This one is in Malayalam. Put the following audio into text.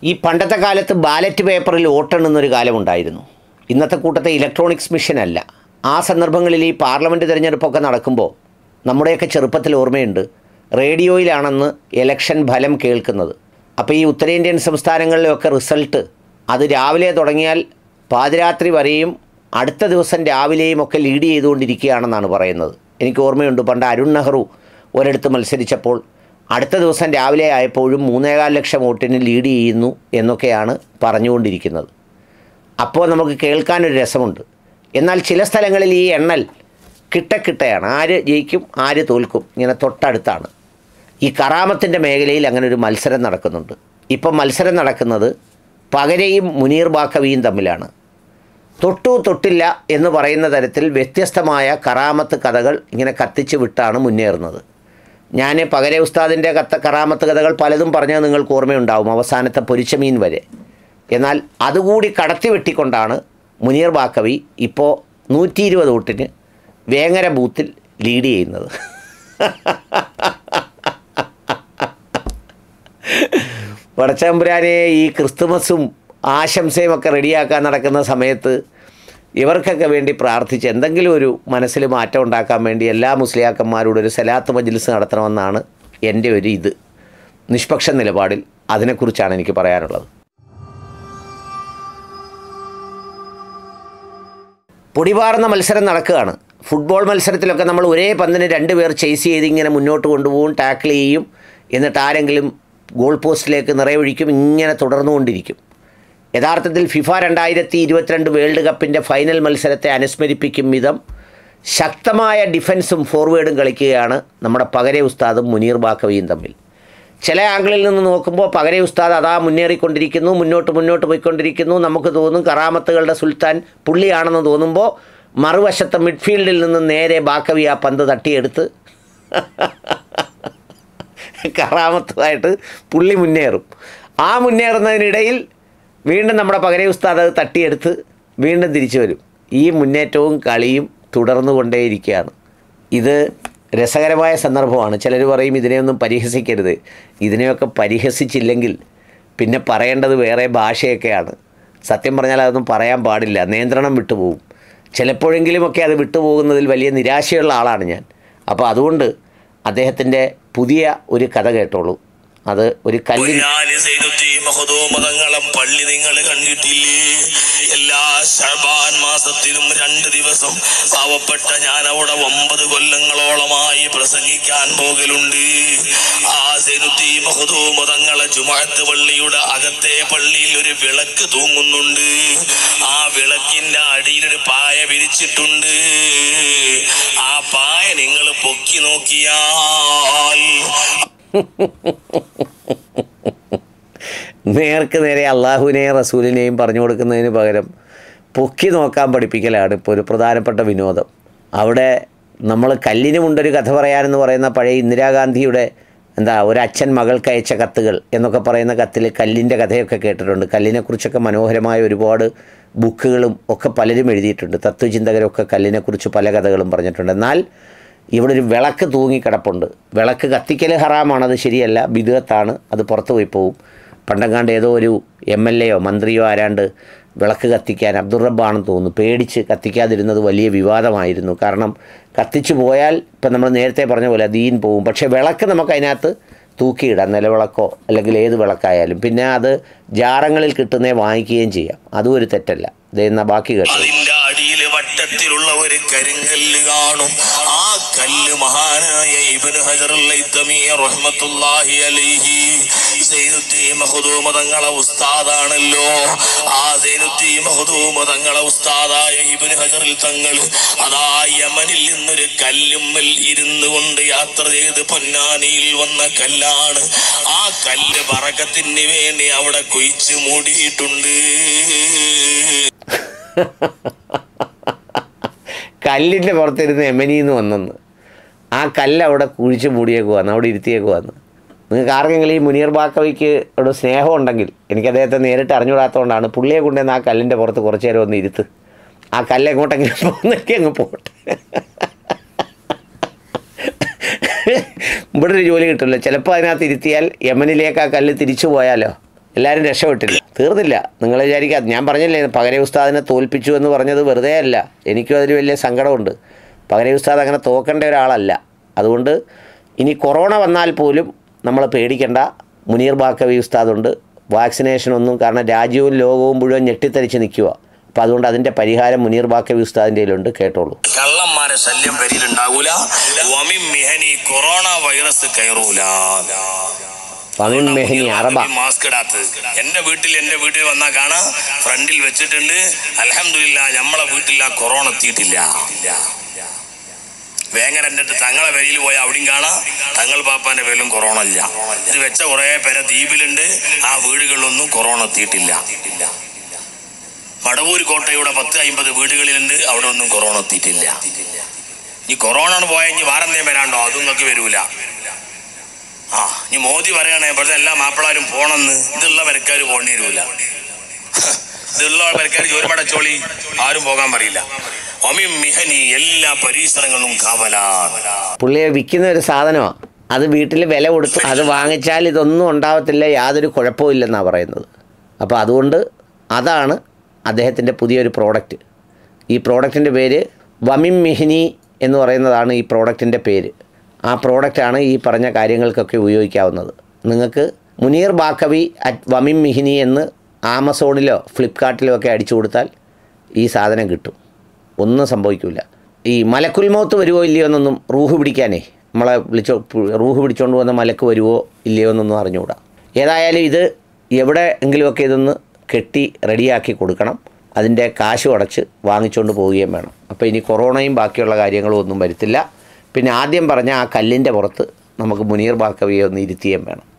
ഈ പണ്ടത്തെ കാലത്ത് ബാലറ്റ് പേപ്പറിൽ വോട്ടെണ്ണുന്നൊരു കാലമുണ്ടായിരുന്നു ഇന്നത്തെ കൂട്ടത്തെ ഇലക്ട്രോണിക്സ് മിഷൻ അല്ല ആ സന്ദർഭങ്ങളിൽ ഈ പാർലമെൻറ്റ് തിരഞ്ഞെടുപ്പൊക്കെ നടക്കുമ്പോൾ നമ്മുടെയൊക്കെ ചെറുപ്പത്തിൽ ഓർമ്മയുണ്ട് റേഡിയോയിലാണെന്ന് ഇലക്ഷൻ ഫലം കേൾക്കുന്നത് അപ്പോൾ ഈ ഉത്തരേന്ത്യൻ സംസ്ഥാനങ്ങളിലൊക്കെ റിസൾട്ട് അത് രാവിലെ തുടങ്ങിയാൽ പാതിരാത്രി വരെയും അടുത്ത ദിവസം രാവിലെയും ഒക്കെ ലീഡ് ചെയ്തുകൊണ്ടിരിക്കുകയാണെന്നാണ് പറയുന്നത് എനിക്ക് ഓർമ്മയുണ്ട് പണ്ട് അരുൺ നെഹ്റു ഒരിടത്ത് മത്സരിച്ചപ്പോൾ അടുത്ത ദിവസം രാവിലെ ആയപ്പോഴും മൂന്നേകാൽ ലക്ഷം വോട്ടിന് ലീഡ് ചെയ്യുന്നു എന്നൊക്കെയാണ് പറഞ്ഞുകൊണ്ടിരിക്കുന്നത് അപ്പോൾ നമുക്ക് കേൾക്കാനൊരു രസമുണ്ട് എന്നാൽ ചില സ്ഥലങ്ങളിൽ ഈ എണ്ണൽ കിട്ടക്കിട്ടയാണ് ആര് ജയിക്കും ആര് തോൽക്കും ഇങ്ങനെ തൊട്ടടുത്താണ് ഈ കറാമത്തിൻ്റെ മേഖലയിൽ അങ്ങനെ ഒരു മത്സരം നടക്കുന്നുണ്ട് ഇപ്പം മത്സരം നടക്കുന്നത് പകരയും മുനീർ ബാക്കവിയും തമ്മിലാണ് തൊട്ടു തൊട്ടില്ല എന്ന് പറയുന്ന തരത്തിൽ വ്യത്യസ്തമായ കറാമത്ത് കഥകൾ ഇങ്ങനെ കത്തിച്ച് വിട്ടാണ് മുന്നേറുന്നത് ഞാൻ പകരെ ഉസ്താദിൻ്റെ കത്ത കറാമത്ത് കഥകൾ പലതും പറഞ്ഞത് നിങ്ങൾക്ക് ഓർമ്മയുണ്ടാവും അവസാനത്തെ പൊരിച്ചമീൻ വരെ എന്നാൽ അതുകൂടി കടത്തി വെട്ടിക്കൊണ്ടാണ് മുനീർ ബാക്കവി ഇപ്പോൾ നൂറ്റി ഇരുപത് വോട്ടിന് വേങ്ങര ബൂത്തിൽ ലീഡ് ചെയ്യുന്നത് വടച്ചമ്പുരാനെ ഈ ക്രിസ്തുമസും ആശംസയും ഒക്കെ റെഡിയാക്കാൻ നടക്കുന്ന സമയത്ത് ഇവർക്കൊക്കെ വേണ്ടി പ്രാർത്ഥിച്ച് എന്തെങ്കിലും ഒരു മനസ്സിൽ മാറ്റം ഉണ്ടാക്കാൻ വേണ്ടി എല്ലാ മുസ്ലിയാക്കന്മാരോടും ഒരു സലാത്ത് മജ്ലിസ് നടത്തണമെന്നാണ് എൻ്റെ ഒരു ഇത് നിഷ്പക്ഷ നിലപാടിൽ അതിനെക്കുറിച്ചാണ് എനിക്ക് പറയാനുള്ളത് പൊടിപാറുന്ന മത്സരം നടക്കുകയാണ് ഫുട്ബോൾ മത്സരത്തിലൊക്കെ നമ്മൾ ഒരേ പന്തിന് രണ്ട് പേർ ചേസ് ചെയ്ത് ഇങ്ങനെ മുന്നോട്ട് കൊണ്ടുപോകും ടാക്കിൾ ചെയ്യും എന്നിട്ട് ആരെങ്കിലും ഗോൾ പോസ്റ്റിലേക്ക് നിറയൊഴിക്കും ഇങ്ങനെ തുടർന്നുകൊണ്ടിരിക്കും യഥാർത്ഥത്തിൽ ഫിഫ രണ്ടായിരത്തി ഇരുപത്തിരണ്ട് വേൾഡ് കപ്പിൻ്റെ ഫൈനൽ മത്സരത്തെ അനുസ്മരിപ്പിക്കും വിധം ശക്തമായ ഡിഫൻസും ഫോർവേഡും കളിക്കുകയാണ് നമ്മുടെ പകരെ ഉസ്താദും മുനീർ ബാക്കവിയും തമ്മിൽ ചില ആംഗിളിൽ നിന്ന് നോക്കുമ്പോൾ പകരെ ഉസ്താദ് അതാ മുന്നേറിക്കൊണ്ടിരിക്കുന്നു മുന്നോട്ട് മുന്നോട്ട് പോയിക്കൊണ്ടിരിക്കുന്നു നമുക്ക് തോന്നും കറാമത്തുകളുടെ സുൽത്താൻ പുള്ളിയാണെന്ന് തോന്നുമ്പോൾ മറുവശത്തെ മിഡ്ഫീൽഡിൽ നിന്ന് നേരെ ബാക്കവി ആ പന്ത് തട്ടിയെടുത്ത് കറാമത്തുമായിട്ട് പുള്ളി മുന്നേറും ആ മുന്നേറുന്നതിനിടയിൽ വീണ്ടും നമ്മുടെ പകരെ ഉസ്താദ് അത് തട്ടിയെടുത്ത് വീണ്ടും തിരിച്ചു വരും ഈ മുന്നേറ്റവും കളിയും തുടർന്നു കൊണ്ടേയിരിക്കുകയാണ് ഇത് രസകരമായ സന്ദർഭമാണ് ചിലർ പറയും ഇതിനെയൊന്നും പരിഹസിക്കരുത് ഇതിനെയൊക്കെ പരിഹസിച്ചില്ലെങ്കിൽ പിന്നെ പറയേണ്ടത് വേറെ ഭാഷയൊക്കെയാണ് സത്യം പറഞ്ഞാൽ അതൊന്നും പറയാൻ പാടില്ല നിയന്ത്രണം വിട്ടുപോകും ചിലപ്പോഴെങ്കിലുമൊക്കെ അത് വിട്ടുപോകുന്നതിൽ വലിയ നിരാശയുള്ള ആളാണ് ഞാൻ അപ്പോൾ അതുകൊണ്ട് അദ്ദേഹത്തിൻ്റെ പുതിയ ഒരു കഥ കേട്ടോളൂ അത് ഒരു കല്ലിൻ പൊന്നാലി സൈനുദ്ദീൻ മഹദൂമതങ്ങളും പള്ളി നിങ്ങൾ കണ്ടിട്ടില്ലേ എല്ലാ ഷബാൻ മാസത്തിലും രണ്ട് ദിവസം പാവപ്പെട്ട ഞാൻ അവിടെ ഒമ്പത് കൊല്ലങ്ങളോളമായി പ്രസംഗിക്കാൻ പോകലുണ്ട് ആ സൈനുദ്ദീൻ മഹദൂമതങ്ങളെ ജുമാഅത്ത് പള്ളിയുടെ അകത്തെ പള്ളിയിൽ ഒരു വിളക്ക് തൂങ്ങുന്നുണ്ട് ആ വിളക്കിന്റെ അടിയിൽ ഒരു പായ വിരിച്ചിട്ടുണ്ട് ആ പായ നിങ്ങൾ പൊക്കി നോക്കിയാൽ നേർക്ക് നേരെ അള്ളാഹുവിനെയും റസൂലിനെയും പറഞ്ഞു കൊടുക്കുന്നതിന് പകരം പൊക്കി നോക്കാൻ പഠിപ്പിക്കലാണ് ഇപ്പോൾ ഒരു പ്രധാനപ്പെട്ട വിനോദം അവിടെ നമ്മൾ കല്ലിനുമുണ്ടൊരു കഥ പറയാനെന്ന് പറയുന്ന പഴയ ഇന്ദിരാഗാന്ധിയുടെ എന്താ ഒരു അച്ഛൻ മകൾക്ക് അയച്ച കത്തുകൾ എന്നൊക്കെ പറയുന്ന കത്തിൽ കല്ലിൻ്റെ കഥയൊക്കെ കേട്ടിട്ടുണ്ട് കല്ലിനെക്കുറിച്ചൊക്കെ മനോഹരമായ ഒരുപാട് ബുക്കുകളും ഒക്കെ പലരും എഴുതിയിട്ടുണ്ട് തത്വചിന്തകരൊക്കെ കല്ലിനെക്കുറിച്ച് പല കഥകളും പറഞ്ഞിട്ടുണ്ട് എന്നാൽ ഇവിടെ ഒരു വിളക്ക് തൂങ്ങിക്കിടപ്പുണ്ട് വിളക്ക് കത്തിക്കൽ ഹറാമാണത് ശരിയല്ല ബിദുവത്താണ് അത് പുറത്ത് പോയി പോവും പണ്ടങ്ങാണ്ട് ഏതോ ഒരു എം എൽ എയോ മന്ത്രിയോ ആരാണ്ട് വിളക്ക് കത്തിക്കാൻ അബ്ദുൾ റബ്ബാണെന്ന് തോന്നുന്നു പേടിച്ച് കത്തിക്കാതിരുന്നത് വലിയ വിവാദമായിരുന്നു കാരണം കത്തിച്ചു പോയാൽ ഇപ്പം നമ്മൾ നേരത്തെ പറഞ്ഞ പോലെ ദീൻ പോവും പക്ഷേ വിളക്ക് നമുക്ക് അതിനകത്ത് തൂക്കിയിടാം നിലവിളക്കോ അല്ലെങ്കിൽ ഏത് വിളക്കായാലും പിന്നെ അത് ജാറങ്ങളിൽ കിട്ടുന്നേ വാങ്ങിക്കുകയും ചെയ്യാം അതും ഒരു തെറ്റല്ല ഇതെന്നാ ബാക്കി കേട്ടത് അതിന്റെ അടിയിൽ വട്ടത്തിലുള്ള ഒരു കരിങ്കല്ല് കാണും ആ കല്ല് മഹാനായ ഇബ്നു ഹജറുൽ ഹൈതമി റഹ്മത്തുള്ളാഹി അലൈഹി സൈനുദ്ദീൻ മഖ്ദൂമ തങ്ങളെ ഉസ്താദാണല്ലോ ആ സൈനുദ്ദീൻ മഖ്ദൂമ തങ്ങളെ ഉസ്താദായ ഇബ്നു ഹജറുൽ തങ്ങൾ അതാ യമനിൽ നിന്നൊരു കല്ലുമ്മൽ ഇരുന്നു കൊണ്ട് യാത്ര ചെയ്ത് പൊന്നാനിയിൽ വന്ന കല്ലാണ് ആ കല്ല് പറക്കത്തിന് വേണ്ടി അവിടെ കുഴിച്ചു മൂടിയിട്ടുണ്ട് കല്ലിൻ്റെ പുറത്തിരുന്ന് എമനിന്ന് വന്നെന്ന് ആ കല്ല് അവിടെ കുഴിച്ച് മൂടിയേക്കുവാന്ന് അവിടെ ഇരുത്തിയേക്കുവാന്ന് നിങ്ങൾക്ക് ആർക്കെങ്കിലും ഈ മുനീർ ബാക്കവിക്ക് ഒരു സ്നേഹം ഉണ്ടെങ്കിൽ എനിക്ക് അദ്ദേഹത്തെ നേരിട്ട് അറിഞ്ഞുകൂടാത്തതുകൊണ്ടാണ് പുള്ളിയെ കൊണ്ടുവന്ന് ആ കല്ലിൻ്റെ പുറത്ത് കുറച്ച് നേരം ഒന്ന് ഇരുത്ത് ആ കല്ല് എങ്ങോട്ടെങ്കിലും പോകുന്നെങ്കിൽ അങ്ങ് പോട്ടെ ഇവിടെ ഒരു ജോലി കിട്ടില്ല ചിലപ്പോൾ അതിനകത്ത് ഇരുത്തിയാൽ യമനിലേക്ക് ആ കല്ല് തിരിച്ചു പോയാലോ എല്ലാവരും രക്ഷപ്പെട്ടില്ല തീർന്നില്ല നിങ്ങൾ വിചാരിക്കുക ഞാൻ പറഞ്ഞില്ലേ പകര ഉസ്താദിനെ തോൽപ്പിച്ചു എന്ന് പറഞ്ഞത് വെറുതെ അല്ല എനിക്കും അതിൽ വലിയ സങ്കടമുണ്ട് പകര ഉസ്താദ് അങ്ങനെ തോക്കേണ്ട ഒരാളല്ല അതുകൊണ്ട് ഇനി കൊറോണ വന്നാൽ പോലും നമ്മൾ പേടിക്കേണ്ട മുനീർ ബാക്കവി ഉസ്താദുണ്ട് വാക്സിനേഷൻ ഒന്നും കാരണം രാജ്യവും ലോകവും മുഴുവൻ ഞെട്ടിത്തരിച്ച് നിൽക്കുക അപ്പോൾ അതുകൊണ്ട് അതിൻ്റെ പരിഹാരം മുനീർ ബാക്കവി ഉസ്താദിൻ്റെ കയ്യിലുണ്ട് കേട്ടോളൂ കള്ളന്മാരെ ശല്യം പെരിയിലുണ്ടാവൂല വമിൻ മിഹനി കൊറോണ വൈറസ് കയറൂല പമിൻ മെഹനി അറബ മാസ്ക് ഇടാത്തത് എന്റെ വീട്ടിൽ എന്റെ വീട്ടിൽ വന്നാ കാണാ ഫ്രണ്ടിൽ വെച്ചിട്ടുണ്ട് അലഹമില്ല നമ്മളെ വീട്ടിൽ ആ കൊറോണ എത്തിയിട്ടില്ല വേങ്ങരന്റെ അടുത്ത് തങ്ങളെ പേരിൽ പോയ അവിടെയും കാണാം തങ്ങൾ പാപ്പാന്റെ പേരിലും കൊറോണ ഇല്ല ഇത് വെച്ച കുറെ പേരെ ദ്വീപിലുണ്ട് ആ വീടുകളിലൊന്നും കൊറോണ എത്തിയിട്ടില്ല മടവൂർ കോട്ടയുടെ പത്ത് അമ്പത് വീടുകളിലുണ്ട് അവിടെ ഒന്നും കൊറോണ എത്തിയിട്ടില്ല ഈ കൊറോണ പോയ ഇനി വേറെന്തേലും വരാണ്ടോ അതും നിങ്ങൾക്ക് വരൂല ആ ഇനി മോദി പറയണേ ഇപ്പോഴത്തെ എല്ലാ മാപ്പിളാരും പോണെന്ന് ഇതുള്ള വരക്കാർ പോകേണ്ടി വരൂല ഇതുള്ള വരക്കാർ ജോലി പടച്ചോളി ആരും പോകാൻ പറയില്ല ഒമി മിഹനി എല്ലാ പരിസരങ്ങളും കാവലാണ് പുള്ളിയെ വിൽക്കുന്ന ഒരു സാധനമാണ് അത് വീട്ടിൽ വില കൊടുത്തു അത് വാങ്ങിച്ചാൽ ഇതൊന്നും ഉണ്ടാവത്തില്ല യാതൊരു കുഴപ്പമില്ലെന്നാണ് പറയുന്നത് അപ്പോൾ അതുകൊണ്ട് അതാണ് അദ്ദേഹത്തിൻ്റെ പുതിയൊരു പ്രോഡക്റ്റ് ഈ പ്രോഡക്റ്റിൻ്റെ പേര് വമിം മിഹിനി എന്ന് പറയുന്നതാണ് ഈ പ്രോഡക്റ്റിൻ്റെ പേര് ആ പ്രോഡക്റ്റാണ് ഈ പറഞ്ഞ കാര്യങ്ങൾക്കൊക്കെ ഉപയോഗിക്കാവുന്നത് നിങ്ങൾക്ക് മുനീർ ബാക്കവി അറ്റ് വമിം മിഹിനി എന്ന് ആമസോണിലോ ഫ്ലിപ്കാർട്ടിലോ ഒക്കെ അടിച്ചു കൊടുത്താൽ ഈ സാധനം കിട്ടും ഒന്നും സംഭവിക്കില്ല ഈ മലക്കുൽ മൗത്ത് വരുമോ ഇല്ലയോ എന്നൊന്നും റൂഹ് പിടിക്കാനേ നമ്മളെ വിളിച്ചോ റൂഹ് പിടിച്ചുകൊണ്ട് വന്ന മലക്ക് വരുമോ ഇല്ലയോ എന്നൊന്നും അറിഞ്ഞുകൂടാ ഏതായാലും ഇത് എവിടെ എങ്കിലുമൊക്കെ ഇതൊന്ന് കെട്ടി റെഡിയാക്കി കൊടുക്കണം അതിൻ്റെ കാശ് അടച്ച് വാങ്ങിച്ചുകൊണ്ട് പോവുകയും വേണം അപ്പോൾ ഇനി കൊറോണയും ബാക്കിയുള്ള കാര്യങ്ങളും ഒന്നും വരത്തില്ല പിന്നെ ആദ്യം പറഞ്ഞ ആ കല്ലിൻ്റെ പുറത്ത് നമുക്ക് മുനീർ ബാക്കവിയെ ഒന്ന് ഇരുത്തുകയും വേണം